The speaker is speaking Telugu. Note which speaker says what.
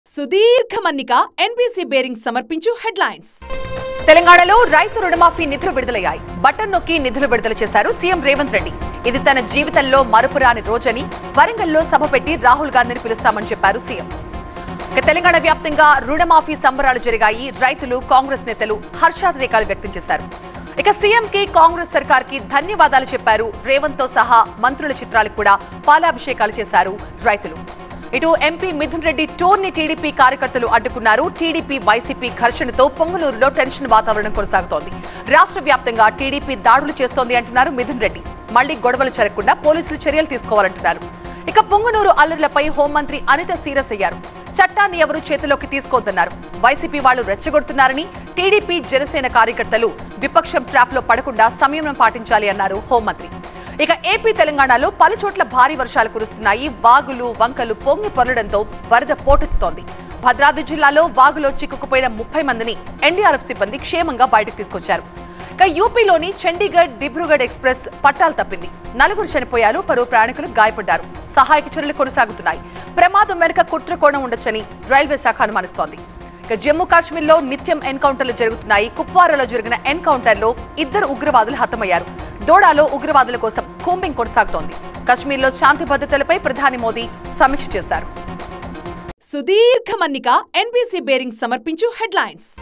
Speaker 1: సుదీర్ఘ మన్నిక ఎన్బీసీ బేరింగ్ సమర్పించు హెడ్లైన్స్
Speaker 2: తెలంగాణలో రైతు రుణమాఫీ నిధులు విడుదలయ్యాయి బటన్ నొక్కి నిధులు విడుదల చేశారు సీఎం రేవంత్ రెడ్డి ఇది తన జీవితంలో మరుపురాని రోజని వరంగల్లో సభ పెట్టి రాహుల్ గాంధీని పిలుస్తామని చెప్పారు సీఎం ఇక తెలంగాణ వ్యాప్తంగా రుణమాఫీ సంబరాలు జరిగాయి రైతులు కాంగ్రెస్ నేతలు హర్షాతిరేకాలు వ్యక్తం చేశారు ఇక సీఎం కి కాంగ్రెస్ సర్కార్ కి ధన్యవాదాలు చెప్పారు రేవంత్ తో సహా మంత్రుల చిత్రాలకు కూడా పాలాభిషేకాలు చేశారు రైతులు ఇటు ఎంపీ మిథున్ రెడ్డి టూర్ ని టీడీపీ కార్యకర్తలు అడ్డుకున్నారు టీడీపీ వైసీపీ ఘర్షణతో పొంగనూరులో టెన్షన్ వాతావరణం కొనసాగుతోంది రాష్ట్ర వ్యాప్తంగా టీడీపీ దాడులు చేస్తోంది అంటున్నారు మిథున్ రెడ్డి మళ్లీ గొడవలు జరగకుండా పోలీసులు చర్యలు తీసుకోవాలంటున్నారు ఇక పొంగనూరు అల్లర్లపై హోంమంత్రి అనిత సీరియస్ అయ్యారు చట్టాన్ని ఎవరు చేతిలోకి తీసుకోవద్దన్నారు వైసీపీ వాళ్లు రెచ్చగొడుతున్నారని టీడీపీ జనసేన కార్యకర్తలు విపక్షం ట్రాప్ లో పడకుండా సంయమనం పాటించాలి అన్నారు హోంమంత్రి ఇక ఏపీ తెలంగాణలో పలు చోట్ల భారీ వర్షాలు కురుస్తున్నాయి వాగులు వంకలు పొంగి పొరలడంతో వరద పోటెత్తుతోంది భద్రాద్రి జిల్లాలో వాగులో చిక్కుకుపోయిన ముప్పై మందిని ఎన్డీఆర్ఎఫ్ సిబ్బంది క్షేమంగా బయటకు తీసుకొచ్చారు ఇక యూపీలోని చండీగఢ్ దిబ్రూగఢ్ ఎక్స్ప్రెస్ పట్టాలు తప్పింది నలుగురు చనిపోయారు పలువురు ప్రయాణికులు గాయపడ్డారు సహాయక చర్యలు కొనసాగుతున్నాయి ప్రమాదం వెనుక కుట్ర కోణం ఉండొచ్చని రైల్వే శాఖ అనుమానిస్తోంది ఇక జమ్మూ కాశ్మీర్లో నిత్యం ఎన్కౌంటర్లు జరుగుతున్నాయి కుప్వారాలో జరిగిన ఎన్కౌంటర్లో ఇద్దరు ఉగ్రవాదులు హతమయ్యారు దోడాలో ఉగ్రవాదుల కోసం కూంబింగ్ కొనసాగుతోంది కశ్మీర్లో శాంతి భద్రతలపై ప్రధాని మోదీ సమీక్ష చేశారు
Speaker 1: సుదీర్ఘ మన్నిక ఎన్బీసీ బేరింగ్ సమర్పించు హెడ్లైన్స్